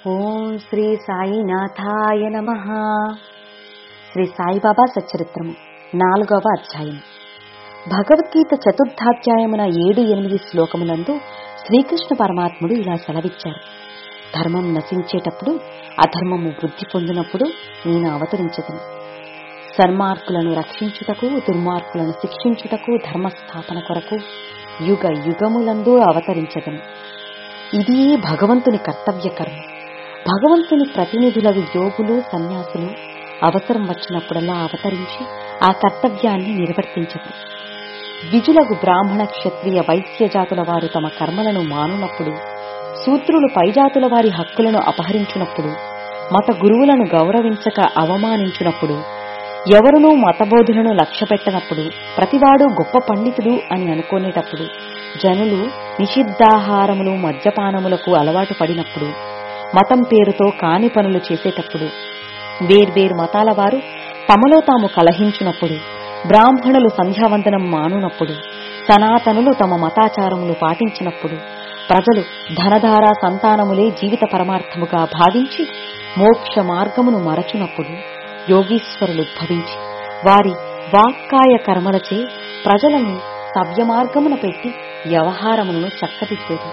ఓం శ్రీ సాయినాథాయ నమ శ్రీ సాయిబాబా సచ్చరిత్రము నాలుగవ అధ్యాయం భగవద్గీత చతుర్థాధ్యాయమున ఏడు ఎనిమిది శ్లోకములందు శ్రీకృష్ణ పరమాత్ముడు ఇలా సెలవిచ్చారు ధర్మం నశించేటప్పుడు అధర్మము వృద్ధి పొందినప్పుడు నేను అవతరించదను సన్మార్కులను రక్షించుటకు దుర్మార్కులను శిక్షించుటకు ధర్మస్థాపన కొరకు యుగ యుగములందు అవతరించదను ఇది భగవంతుని కర్తవ్య కర్మ భగవంతుని ప్రతినిధులకు యోగులు సన్యాసులు అవసరం వచ్చినప్పుడల్లా అవతరించి ఆ కర్తవ్యాన్ని నిర్వర్తించదు ద్విజులకు బ్రాహ్మణ క్షత్రియ వైశ్య జాతుల వారు తమ కర్మలను మానునప్పుడు శూద్రులు పైజాతుల వారి హక్కులను అపహరించునప్పుడు మత గురువులను గౌరవించక అవమానించునప్పుడు ఎవరునూ మతబోధులను లక్ష్యపెట్టనప్పుడు ప్రతివాడు గొప్ప పండితుడు అని అనుకునేటప్పుడు జనులు నిషిద్ధాహారములు మద్యపానములకు అలవాటు పడినప్పుడు మతం పేరుతో కాని పనులు చేసేటప్పుడు వేర్వేరు మతాల వారు తమలో తాము కలహించునప్పుడు బ్రాహ్మణులు సంధ్యావందనం మానునప్పుడు సనాతనులు తమ మతాచారములు పాటించినప్పుడు ప్రజలు ధనధార సంతానములే జీవిత పరమార్థముగా భావించి మోక్ష మార్గమును మరచునప్పుడు యోగీశ్వరులు ఉద్భవించి వారి వాక్కాయ కర్మలచే ప్రజలను సవ్య మార్గమున పెట్టి వ్యవహారములను చక్కదిద్దేది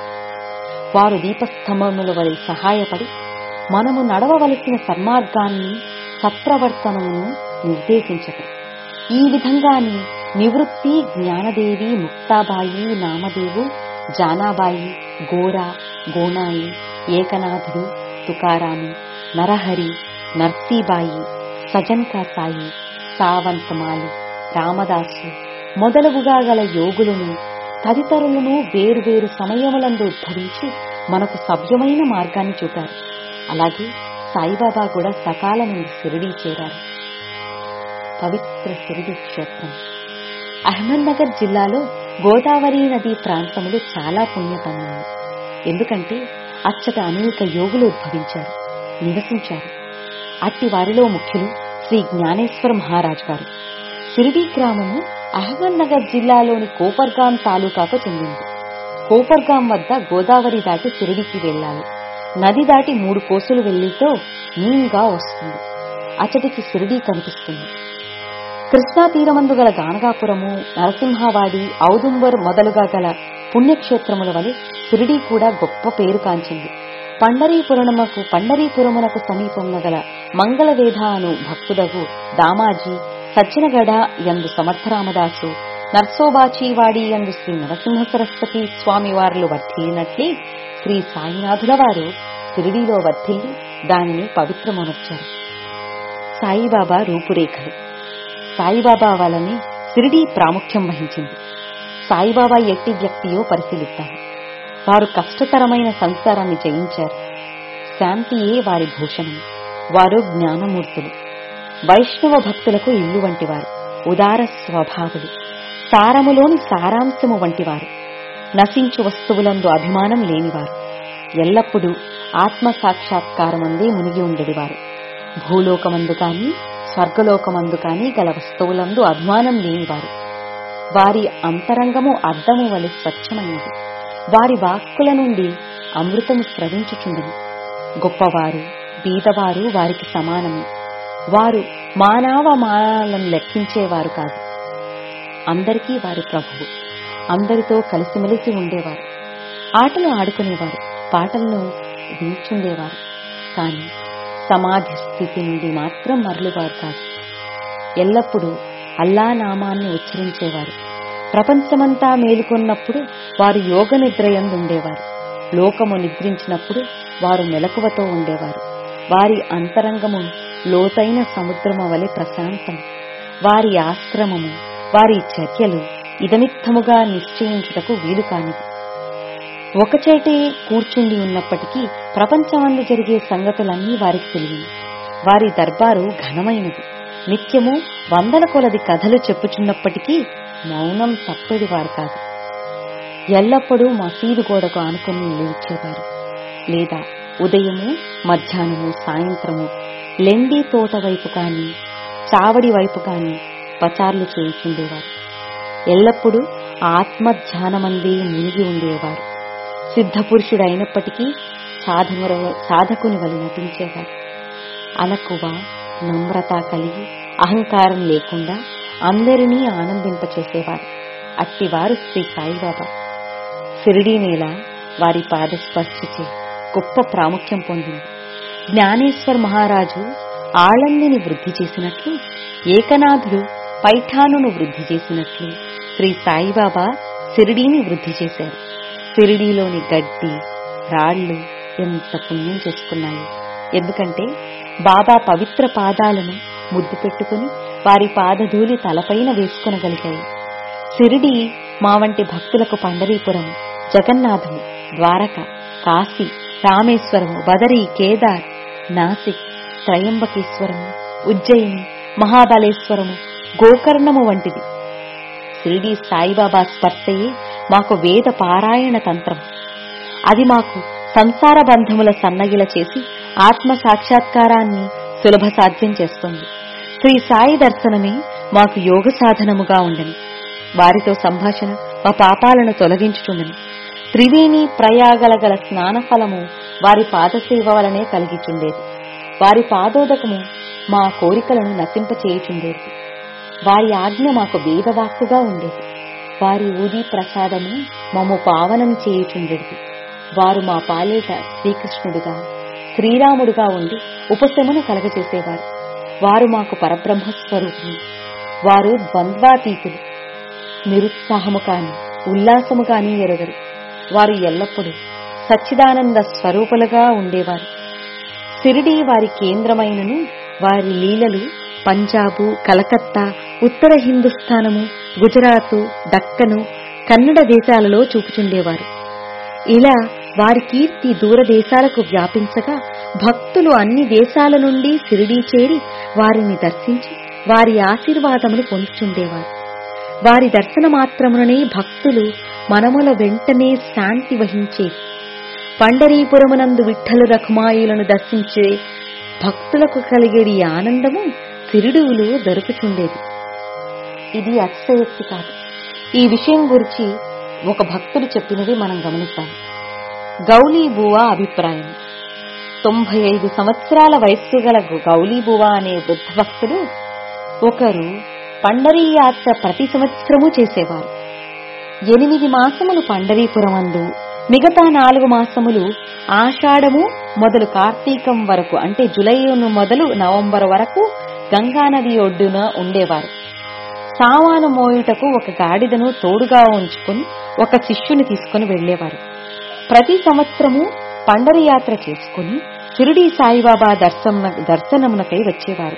వారు దీపస్తంభముల వలె సహాయపడి మనము నడవవలసిన సన్మార్గాన్ని సత్ప్రవర్తనమును నిర్దేశించదు ఈ విధంగాని నివృత్తి జ్ఞానదేవి ముక్తాబాయి నామదేవు జానాబాయి గోరా గోనాయి ఏకనాథుడు తుకారాము నరహరి నర్సీబాయి సజన్కా సాయి సావంతమాలి రామదాసు మొదలగుగా గల యోగులను తదితరులను వేరువేరు సమయములందు ఉద్భవించి మనకు సవ్యమైన మార్గాన్ని చూపారు అలాగే సాయిబాబా కూడా సకాలమంది షిరిడీ చేరారు పవిత్ర షిరిడి క్షేత్రం అహ్మద్నగర్ జిల్లాలో గోదావరి నది ప్రాంతములు చాలా పుణ్యతమైనవి ఎందుకంటే అచ్చట అనేక యోగులు ఉద్భవించారు నివసించారు అట్టి వారిలో ముఖ్యులు శ్రీ జ్ఞానేశ్వర మహారాజు గారు షిరిడి గ్రామము అహ్మద్నగర్ జిల్లాలోని కోపర్గాం తాలూకాకు చెందింది కోపర్గాం వద్ద గోదావరి దాటి షిరిడికి వెళ్ళాలి నది దాటి మూడు కోసులు వెళ్లితో నీంగా వస్తుంది అచ్చటికి షిరిడి కనిపిస్తుంది కృష్ణా తీరమందు గల గానగాపురము నరసింహవాడి ఔదుంబర్ మొదలుగా గల పుణ్యక్షేత్రముల వలె షిరిడి కూడా గొప్ప పేరు కాంచింది పండరీపురమునకు పండరీపురమునకు సమీపమున గల మంగళవేధ అను భక్తుడగు దామాజీ సజ్జనగడ యందు సమర్థరామదాసు నర్సోబాచీవాడి యందు శ్రీ నరసింహ సరస్వతి స్వామివార్లు వర్ధిల్లినట్లే శ్రీ సాయినాథుల వారు షిరిడీలో వర్ధిల్లి దానిని పవిత్రమొనర్చారు సాయిబాబా రూపురేఖలు సాయిబాబా వలని షిరిడీ ప్రాముఖ్యం వహించింది సాయిబాబా ఎట్టి వ్యక్తియో పరిశీలిద్దాం వారు కష్టతరమైన సంసారాన్ని జయించారు శాంతియే వారి భూషణం వారు జ్ఞానమూర్తులు వైష్ణవ భక్తులకు ఇల్లు వంటివారు ఉదార స్వభావులు సారములోని సారాంశము వంటివారు నశించు వస్తువులందు అభిమానం లేనివారు ఎల్లప్పుడూ ఆత్మ సాక్షాత్కారమందే మునిగి ఉండేవారు భూలోకమందు కాని స్వర్గలోకమందు కాని గల వస్తువులందు అభిమానం లేనివారు వారి అంతరంగము అద్దము వలె స్వచ్ఛమైనది వారి వాక్కుల నుండి అమృతము స్రవించుచుండను గొప్పవారు బీదవారు వారికి సమానమే వారు మానవ మానాలను లెక్కించేవారు కాదు అందరికీ వారి ప్రభువు అందరితో కలిసిమెలిసి ఉండేవారు ఆటలు ఆడుకునేవారు పాటలను వించుండేవారు కాని సమాధి స్థితి నుండి మాత్రం మరలువారు కాదు ఎల్లప్పుడూ అల్లా నామాన్ని ఉచ్చరించేవారు ప్రపంచమంతా మేలుకొన్నప్పుడు వారు యోగ నిద్రయందుండేవారు లోకము నిద్రించినప్పుడు వారు మెలకువతో ఉండేవారు వారి అంతరంగము లోతైన సముద్రము వలె ప్రశాంతం వారి ఆశ్రమము వారి చర్యలు ఇదమిత్తముగా నిశ్చయించుటకు వీలు కానిది ఒకచేటే కూర్చుండి ఉన్నప్పటికీ ప్రపంచమందు జరిగే సంగతులన్నీ వారికి తెలియదు వారి దర్బారు ఘనమైనది నిత్యము వందల కొలది కథలు చెప్పుచున్నప్పటికీ మౌనం తప్పెడివారు కాదు ఎల్లప్పుడూ మసీదు గోడకు ఆనుకుని నిలిచేవారు లేదా ఉదయము మధ్యాహ్నము సాయంత్రము లెండి తోట వైపు కాని చావడి వైపు కాని పచార్లు చేయించుండేవారు ఎల్లప్పుడూ ఆత్మ ధ్యానమందే మునిగి ఉండేవారు సిద్ధపురుషుడైనప్పటికీ సాధముర సాధకుని వలె నటించేవారు అలకువ నమ్రత కలిగి అహంకారం లేకుండా అందరినీ ఆనందింపచేసేవారు అట్టివారు శ్రీ సాయిబాబా సిరిడీ నేల వారి పాదస్పర్శచే గొప్ప ప్రాముఖ్యం పొందింది జ్ఞానేశ్వర్ మహారాజు ఆళందిని వృద్ధి చేసినట్లు ఏకనాథుడు పైఠానును వృద్ధి చేసినట్లు శ్రీ సాయిబాబా సిరిడీని వృద్ధి చేశారు సిరిడీలోని గడ్డి రాళ్లు ఎంత పుణ్యం చేసుకున్నాయి ఎందుకంటే బాబా పవిత్ర పాదాలను ముద్దు పెట్టుకుని వారి పాదధూలి తలపైన వేసుకొనగలిగాయి సిరిడి మా వంటి భక్తులకు పండరీపురం జగన్నాథము ద్వారక కాశీ రామేశ్వరము బదరి కేదార్ నాసిక్ త్రయంబకేశ్వరము ఉజ్జయిని మహాబలేశ్వరము గోకర్ణము వంటిది షిరిడి సాయిబాబా స్పర్శయే మాకు వేద పారాయణ తంత్రం అది మాకు సంసార బంధముల సన్నగిల చేసి ఆత్మ సాక్షాత్కారాన్ని సులభ సాధ్యం చేస్తుంది శ్రీ సాయి దర్శనమే మాకు యోగ సాధనముగా ఉండని వారితో సంభాషణ మా పాపాలను తొలగించుచుండను త్రివేణి ప్రయాగల గల స్నాన ఫలము వారి పాదసేవ వలనే కలిగిచుండేది వారి పాదోదకము మా కోరికలను నశింపచేయుచుండేది వారి ఆజ్ఞ మాకు వేదవాక్కుగా ఉండేది వారి ఊది ప్రసాదము మమ్ము పావనం చేయుచుండేది వారు మా పాలేట శ్రీకృష్ణుడుగా శ్రీరాముడుగా ఉండి ఉపశమన కలగజేసేవారు వారు మాకు పరబ్రహ్మ స్వరూపులు వారు ద్వంద్వాతీతులు నిరుత్సాహము కాని ఉల్లాసము కాని ఎరగరు వారు ఎల్లప్పుడూ సచ్చిదానంద స్వరూపులుగా ఉండేవారు సిరిడి వారి కేంద్రమైనను వారి లీలలు పంజాబు కలకత్తా ఉత్తర హిందుస్థానము గుజరాతు దక్కను కన్నడ దేశాలలో చూపుచుండేవారు ఇలా వారి కీర్తి దూరదేశాలకు వ్యాపించగా భక్తులు అన్ని దేశాల నుండి సిరిడీ చేరి వారిని దర్శించి వారి ఆశీర్వాదములు పొందుచుండేవారు వారి దర్శన మాత్రముననే భక్తులు మనముల వెంటనే శాంతి వహించే పండరీపురమునందు విఠలు రఖుమాయులను దర్శించే భక్తులకు కలిగేది ఆనందము సిరిడువులు దొరుకుచుండేది ఇది అతిశయోక్తి కాదు ఈ విషయం గురించి ఒక భక్తుడు చెప్పినది మనం గమనిద్దాం గౌలీబువా అభిప్రాయం తొంభై ఐదు సంవత్సరాల వయస్సు గల గౌలీబువా అనే వృద్ధ భక్తుడు ఒకరు పండరీ యాత్ర ప్రతి సంవత్సరము చేసేవారు ఎనిమిది మాసములు పండరీపురమందు మిగతా నాలుగు మాసములు ఆషాఢము మొదలు కార్తీకం వరకు అంటే జులైను మొదలు నవంబర్ వరకు గంగానది ఒడ్డున ఉండేవారు సామాను మోయుటకు ఒక గాడిదను తోడుగా ఉంచుకుని ఒక శిష్యుని తీసుకుని వెళ్లేవారు ప్రతి సంవత్సరము పండరి యాత్ర చేసుకుని షిరిడీ సాయిబాబా దర్శన దర్శనమునకై వచ్చేవారు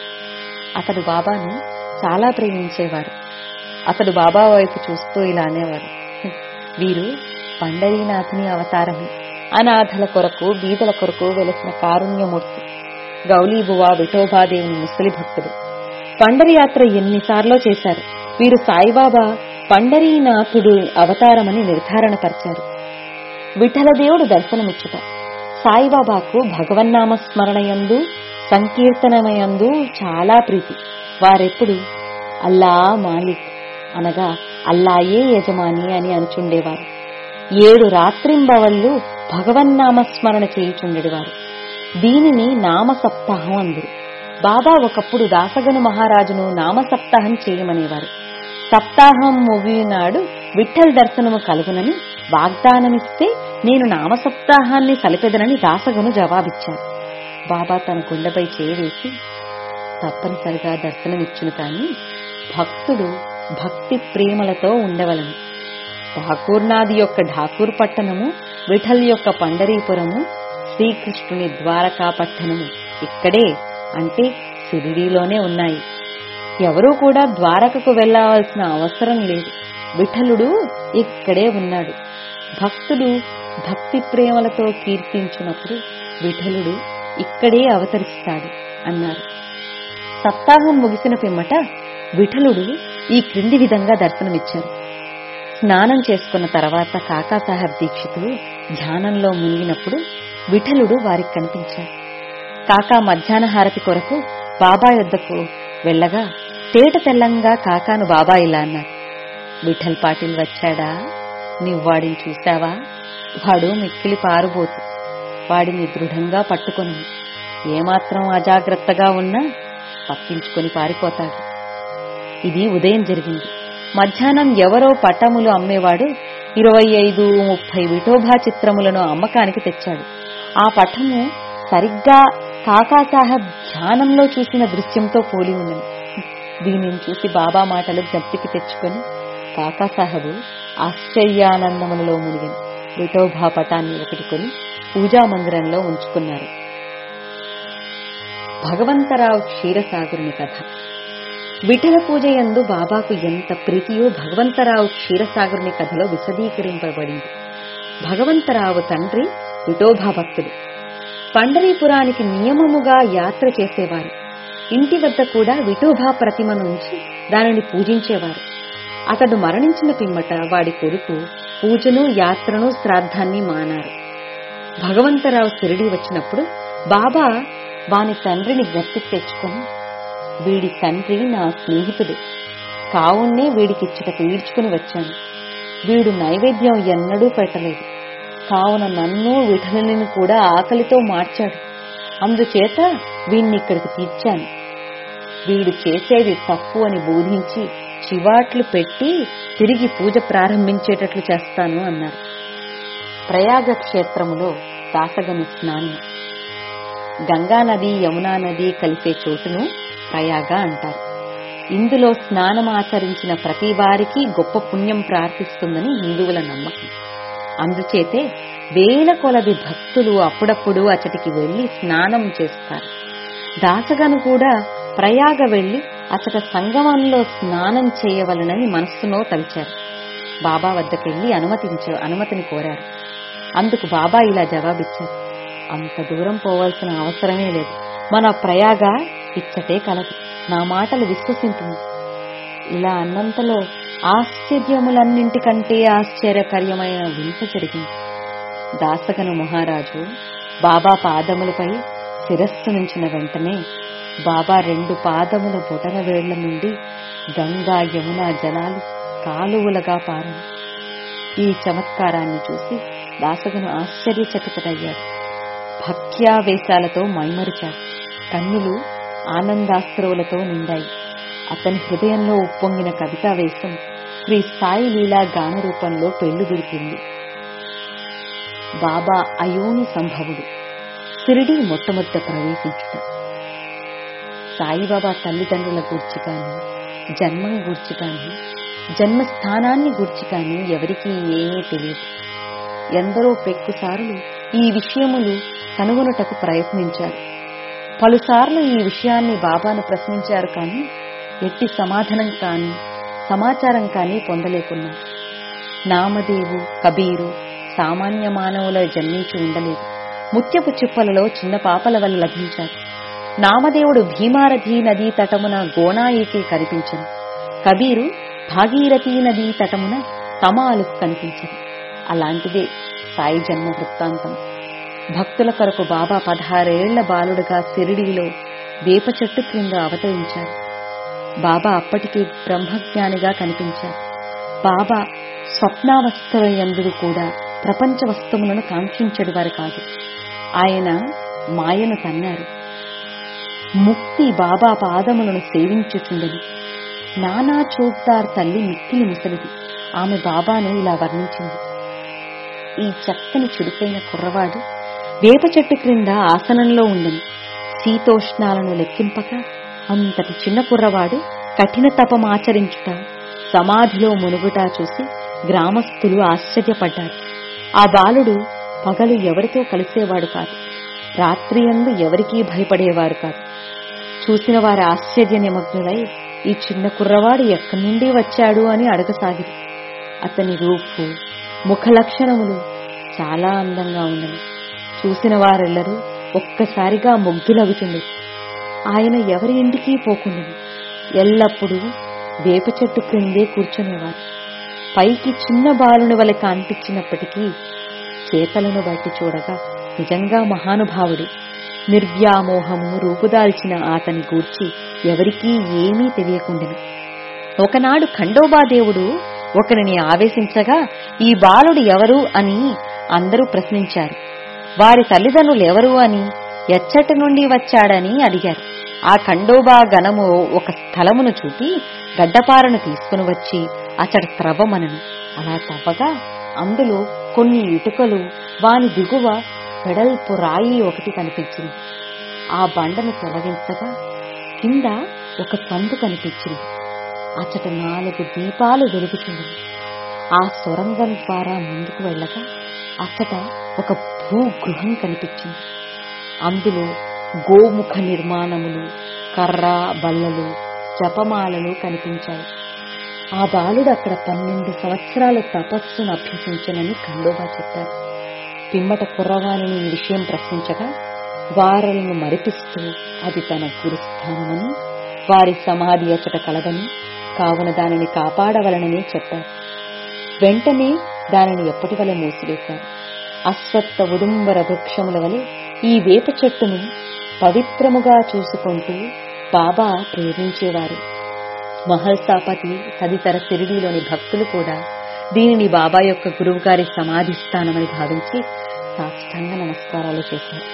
అతడు బాబాను చాలా ప్రేమించేవారు అతడు బాబా వైపు చూస్తూ ఇలా అనేవారు వీరు పండరీనాథుని అవతారమే అనాథల కొరకు బీదల కొరకు వెలసిన కారుణ్యమూర్తి గౌలీబువా విఠోబాదేవుని ముసలి భక్తుడు పండరి యాత్ర ఎన్నిసార్లో చేశారు వీరు సాయిబాబా పండరీనాథుడు అవతారమని నిర్ధారణ పరిచారు విఠలదేవుడు దర్శనమిచ్చుట సాయిబాబాకు భగవన్నామ స్మరణయందు సంకీర్తనమయందు చాలా ప్రీతి వారెప్పుడు అల్లా మాలిక్ అనగా అల్లాయే యజమాని అని అనుచుండేవారు ఏడు రాత్రింబవళ్ళు భగవన్నామ స్మరణ చేయుచుండేవారు దీనిని నామ సప్తాహం అందరు బాబా ఒకప్పుడు దాసగను మహారాజును నామ సప్తాహం చేయమనేవారు సప్తాహం ముగినాడు విఠల్ దర్శనము కలుగునని వాగ్దానమిస్తే నేను నామ సప్తాహాన్ని సలిపెదనని దాసగను జవాబిచ్చారు బాబా తన గుండెపై చేయవేసి తప్పనిసరిగా దర్శనమిచ్చును కాని భక్తుడు భక్తి ప్రేమలతో ఉండవలను ఠాకూర్నాథి యొక్క ఠాకూర్ పట్టణము విఠల్ యొక్క పండరీపురము శ్రీకృష్ణుని ద్వారకా పట్టణము ఇక్కడే అంటే సిరిడీలోనే ఉన్నాయి ఎవరూ కూడా ద్వారకకు వెళ్లవలసిన అవసరం లేదు విఠలుడు ఇక్కడే ఉన్నాడు భక్తుడు భక్తి ప్రేమలతో కీర్తించినప్పుడు విఠలుడు ఇక్కడే అవతరిస్తాడు అన్నారు సప్తాహం ముగిసిన పిమ్మట విఠలుడు ఈ క్రింది విధంగా దర్శనమిచ్చారు స్నానం చేసుకున్న తర్వాత కాకాసాహెబ్ దీక్షితులు ధ్యానంలో మునిగినప్పుడు విఠలుడు వారికి కనిపించారు కాకా మధ్యాహ్న హారతి కొరకు బాబా యొద్దకు వెళ్ళగా తేట తెల్లంగా కాకాను బాబా ఇలా అన్నారు విఠల్ పాటిల్ వచ్చాడా నీవు వాడిని చూశావా వాడు మిక్కిలి పారుబోతు వాడిని దృఢంగా పట్టుకొని ఏమాత్రం అజాగ్రత్తగా ఉన్నా తప్పించుకొని పారిపోతాడు ఇది ఉదయం జరిగింది మధ్యాహ్నం ఎవరో పటములు అమ్మేవాడు ఇరవై ఐదు ముప్పై విఠోబా చిత్రములను అమ్మకానికి తెచ్చాడు ఆ పటము సరిగ్గా కాకాసాహెబ్ ధ్యానంలో చూసిన దృశ్యంతో పోలి ఉన్నది దీనిని చూసి బాబా మాటలు జ్ఞప్తికి తెచ్చుకొని కాకాసాహెబు ఆశ్చర్యానందములలో మునిగిన విఠోబా పటాన్ని ఒకటి కొని పూజా మందిరంలో ఉంచుకున్నారు భగవంతరావు క్షీరసాగరుని కథ విఠల పూజ యందు బాబాకు ఎంత ప్రీతియో భగవంతరావు క్షీరసాగరుని కథలో విశదీకరింపబడింది భగవంతరావు తండ్రి విఠోబా భక్తుడు పండరీపురానికి నియమముగా యాత్ర చేసేవారు ఇంటి వద్ద కూడా విఠోబా ప్రతిమను ఉంచి దానిని పూజించేవారు అతడు మరణించిన పిమ్మట వాడి కొడుకు పూజను యాత్రను శ్రాద్ధాన్ని మానారు భగవంతరావు సిరిడి వచ్చినప్పుడు బాబా వాని తండ్రిని గట్టికి తెచ్చుకొని వీడి తండ్రి నా స్నేహితుడు కావున్నే వీడికిచ్చటకు ఈడ్చుకుని వచ్చాను వీడు నైవేద్యం ఎన్నడూ పెట్టలేదు కావున నన్ను విఠలని కూడా ఆకలితో మార్చాడు అందుచేత వీణ్ణి ఇక్కడికి తీర్చాను వీడు చేసేది తప్పు అని బోధించి చివాట్లు పెట్టి తిరిగి పూజ ప్రారంభించేటట్లు చేస్తాను అన్నారు ప్రయాగ క్షేత్రములో దాసగని స్నానం గంగా నది యమునా నది కలిసే చోటును ప్రయాగ అంటారు ఇందులో స్నానం ఆచరించిన ప్రతి వారికి గొప్ప పుణ్యం ప్రార్థిస్తుందని హిందువుల నమ్మకం అందుచేతే వేల కొలది భక్తులు అప్పుడప్పుడు అచటికి వెళ్లి స్నానం చేస్తారు దాసగను కూడా ప్రయాగ వెళ్లి అచట సంగమంలో స్నానం చేయవలనని మనస్సులో తలిచారు బాబా వద్దకెళ్లి అనుమతించ అనుమతిని కోరారు అందుకు బాబా ఇలా జవాబిచ్చారు అంత దూరం పోవాల్సిన అవసరమే లేదు మన ప్రయాగ ఇచ్చటే కలదు నా మాటలు విశ్వసింపు ఇలా అన్నంతలో ఆశ్చర్యములన్నింటికంటే ఆశ్చర్యకర్యమైన వింత జరిగింది దాసగను మహారాజు బాబా పాదములపై శిరస్సు నుంచిన వెంటనే బాబా రెండు పాదముల బొటన వేళ్ల నుండి గంగా యమున జలాలు కాలువలుగా పారను ఈ చమత్కారాన్ని చూసి దాసగను ఆశ్చర్యచకితుడయ్యాడు భక్త్యావేశాలతో మైమరిచాడు కన్నులు ఆనందాస్త్రవులతో నిండాయి అతని హృదయంలో ఉప్పొంగిన కవితావేశం శ్రీ సాయి లీలా గాన రూపంలో పెళ్లుబిరిపింది బాబా అయోని సంభవుడు సిరిడి మొట్టమొదట ప్రవేశించుట సాయిబాబా తల్లిదండ్రుల గూర్చి కాని జన్మం గూర్చి కాని జన్మస్థానాన్ని గూర్చి కాని ఎవరికీ ఏమీ తెలియదు ఎందరో పెక్కుసార్లు ఈ విషయములు కనుగొనుటకు ప్రయత్నించారు పలుసార్లు ఈ విషయాన్ని బాబాను ప్రశ్నించారు కానీ ఎట్టి సమాధానం కానీ సమాచారం కానీ పొందలేకున్నారు నామదేవు కబీరు సామాన్య మానవుల జన్మించి ఉండలేదు ముత్యపు చిప్పలలో చిన్న పాపల వల్ల లభించారు నామదేవుడు భీమారథీ నదీ తటమున గోనాయికి కనిపించను కబీరు భాగీరథీ నదీ తటమున తమాలుకు కనిపించను అలాంటిదే సాయి జన్మ వృత్తాంతం భక్తుల కొరకు బాబా పదహారేళ్ల బాలుడుగా సిరిడిలో వేప చెట్టు క్రింద అవతరించారు బాబా అప్పటికే బ్రహ్మజ్ఞానిగా కనిపించారు బాబా స్వప్నావస్థల యందుడు కూడా ప్రపంచ వస్తువులను కాంక్షించడు వారు కాదు ఆయన మాయను తన్నారు ముక్తి బాబా పాదములను సేవించుచుండని నానా చోద్దార్ తల్లి మిక్కిలి ముసలిది ఆమె బాబాను ఇలా వర్ణించింది ఈ చక్కని చురుకైన కుర్రవాడు వేప చెట్టు క్రింద ఆసనంలో ఉండని శీతోష్ణాలను లెక్కింపక అంతటి చిన్న కుర్రవాడు కఠిన తపమాచరించుట సమాధిలో మునుగుట చూసి గ్రామస్తులు ఆశ్చర్యపడ్డారు ఆ బాలుడు పగలు ఎవరితో కలిసేవాడు కాదు రాత్రి అందు ఎవరికీ భయపడేవారు కాదు చూసిన వారి ఆశ్చర్య నిమగ్నులై ఈ చిన్న కుర్రవాడు ఎక్కడి నుండి వచ్చాడు అని అడగసాగిరి అతని రూపు ముఖ లక్షణములు చాలా అందంగా ఉన్నవి చూసిన వారెల్లరూ ఒక్కసారిగా ముగ్ధులగుచుండేది ఆయన ఎవరి ఇంటికి పోకుండేది ఎల్లప్పుడూ వేప చెట్టు క్రిందే కూర్చునేవారు పైకి చిన్న బాలుని వలె కనిపించినప్పటికీ చేతలను బట్టి చూడగా నిజంగా మహానుభావుడు నిర్వ్యామోహము రూపుదాల్చిన అతని గూర్చి ఎవరికీ ఏమీ తెలియకుండెను ఒకనాడు ఖండోబాదేవుడు ఒకరిని ఆవేశించగా ఈ బాలుడు ఎవరు అని అందరూ ప్రశ్నించారు వారి తల్లిదండ్రులు ఎవరు అని ఎచ్చటి నుండి వచ్చాడని అడిగారు ఆ ఖండోబా గణము ఒక స్థలమును చూపి గడ్డపారను తీసుకుని వచ్చి అతడు త్రవ్వమనను అలా తవ్వగా అందులో కొన్ని ఇటుకలు వాని దిగువ వెడల్పు రాయి ఒకటి కనిపించింది ఆ బండను తొలగించగా కింద ఒక సందు కనిపించింది అచట నాలుగు దీపాలు వెలుగుతున్నవి ఆ సొరంగం ద్వారా ముందుకు వెళ్ళగా అచ్చట ఒక భూగృహం కనిపించింది అందులో గోముఖ నిర్మాణములు కర్ర బల్లలు జపమాలలు కనిపించాయి ఆ బాలుడు అక్కడ పన్నెండు సంవత్సరాలు తపస్సును అభ్యసించనని ఖండోబా చెప్పారు పిమ్మట కుర్రవాణిని ఈ విషయం ప్రశ్నించగా వారలను మరిపిస్తూ అది తన గురుస్థానమని వారి సమాధి అచట కలదని కావున దానిని కాపాడవలనని చెప్పారు వెంటనే దానిని ఎప్పటి వలె మూసివేశారు అశ్వత్థ ఉదుంబర వృక్షముల వలె ఈ వేప చెట్టును పవిత్రముగా చూసుకుంటూ బాబా ప్రేమించేవారు మహల్సాపతి తదితర సిరిడిలోని భక్తులు కూడా దీనిని బాబా యొక్క గురువుగారి సమాధి స్థానమని భావించి సాష్టాంగ నమస్కారాలు చేశారు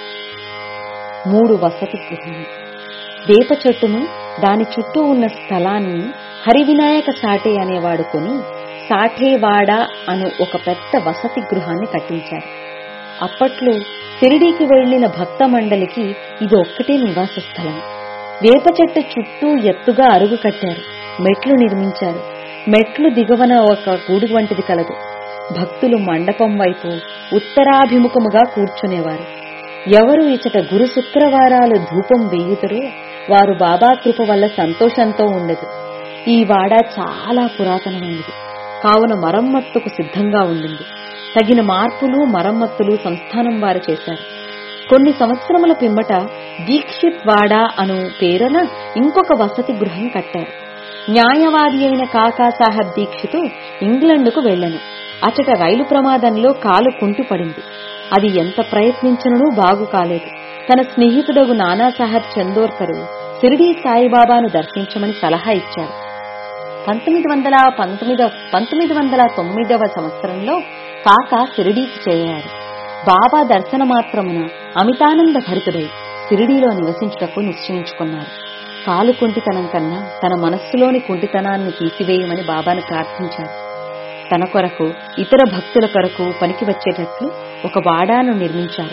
మూడు వసతి గృహాలు వేప చెట్టును దాని చుట్టూ ఉన్న స్థలాన్ని హరివినాయక సాటే అనేవాడు కొని సాఠేవాడ అను ఒక పెద్ద వసతి గృహాన్ని కట్టించారు అప్పట్లో షిరిడీకి వెళ్లిన భక్త మండలికి ఇది ఒక్కటే నివాస స్థలం వేప చెట్టు చుట్టూ ఎత్తుగా అరుగు కట్టారు మెట్లు నిర్మించారు మెట్లు దిగువన ఒక గూడు వంటిది కలదు భక్తులు మండపం వైపు ఉత్తరాభిముఖముగా కూర్చునేవారు ఎవరు ఇచట గురు శుక్రవారాలు ధూపం వేయుతరో వారు బాబా కృప వల్ల సంతోషంతో ఉండదు ఈ వాడ చాలా పురాతనమైనది కావున మరమ్మత్తుకు సిద్ధంగా ఉండింది తగిన మార్పులు మరమ్మత్తులు సంస్థానం వారు చేశారు కొన్ని సంవత్సరముల పిమ్మట దీక్షిత్ వాడా అను పేరున ఇంకొక వసతి గృహం కట్టారు న్యాయవాది అయిన కాకాసాహెబ్ దీక్షితు ఇంగ్లండుకు వెళ్లెను అచట రైలు ప్రమాదంలో కాలు కుంటుపడింది అది ఎంత ప్రయత్నించనూ బాగు కాలేదు తన స్నేహితుడగు నానాసాహెబ్ చందోర్కరు షిరిడీ సాయిబాబాను దర్శించమని సలహా ఇచ్చారు పంతొమ్మిది వందల పంతొమ్మిదవ పంతొమ్మిది వందల తొమ్మిదవ సంవత్సరంలో కాక షిరిడీకి చేరారు బాబా దర్శన మాత్రమున అమితానంద భరితుడై షిరిడీలో నివసించుటకు నిశ్చయించుకున్నారు కాలు కుంటితనం కన్నా తన మనస్సులోని కుంటితనాన్ని తీసివేయమని బాబాను ప్రార్థించారు తన కొరకు ఇతర భక్తుల కొరకు పనికి వచ్చేటట్లు ఒక వాడాను నిర్మించారు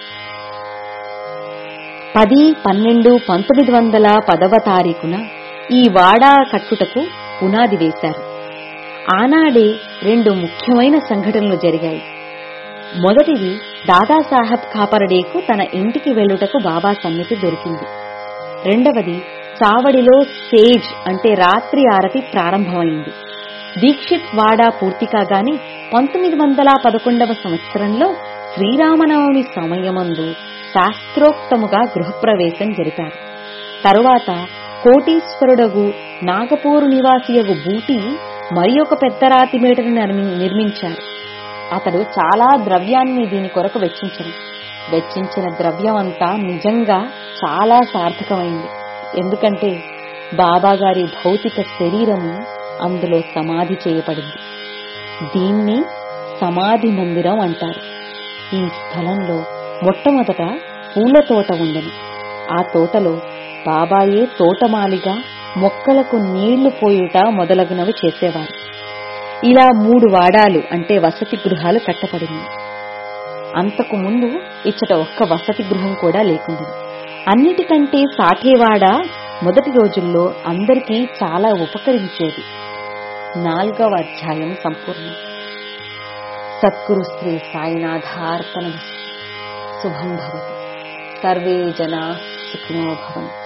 పది పన్నెండు పంతొమ్మిది వందల పదవ తారీఖున ఈ వాడా కట్టుటకు పునాది వేశారు ఆనాడే రెండు ముఖ్యమైన సంఘటనలు జరిగాయి మొదటిది దాదాసాహెబ్ కాపరడేకు తన ఇంటికి వెళ్ళుటకు బాబా సన్నిధి దొరికింది రెండవది చావడిలో సేజ్ అంటే రాత్రి ఆరతి ప్రారంభమైంది దీక్షిత్ వాడా పూర్తి కాగానే పంతొమ్మిది వందల పదకొండవ సంవత్సరంలో శ్రీరామనవమి సమయమందు శాస్త్రోక్తముగా గృహప్రవేశం జరిపారు తరువాత కోటీశ్వరుడగు నాగపూరు నివాసియగు బూటి మరి ఒక పెద్ద రాతి మేటను నిర్మి- నిర్మించారు అతడు చాలా ద్రవ్యాన్ని దీని కొరకు వెచ్చించను వెచ్చించిన ద్రవ్యం అంతా నిజంగా చాలా సార్థకమైంది ఎందుకంటే బాబాగారి భౌతిక శరీరము అందులో సమాధి చేయబడింది దీన్ని సమాధి మందిరం అంటారు ఈ స్థలంలో మొట్టమొదట పూల తోట ఉండెను ఆ తోటలో బాబాయే తోటమాలిగా మొక్కలకు నీళ్లు పోయుట మొదలగునవి చేసేవారు ఇలా మూడు వాడాలు అంటే వసతి గృహాలు కట్టబడింది అంతకు ముందు ఇచ్చట ఒక్క వసతి గృహం కూడా లేకుంది అన్నిటికంటే సాఠేవాడ మొదటి రోజుల్లో అందరికీ చాలా ఉపకరించేది నాలుగవ అధ్యాయం సంపూర్ణం సద్గురు శ్రీ సాయినాథార్పణ శుభం భవతు సర్వే జనా సుఖినో భవంతు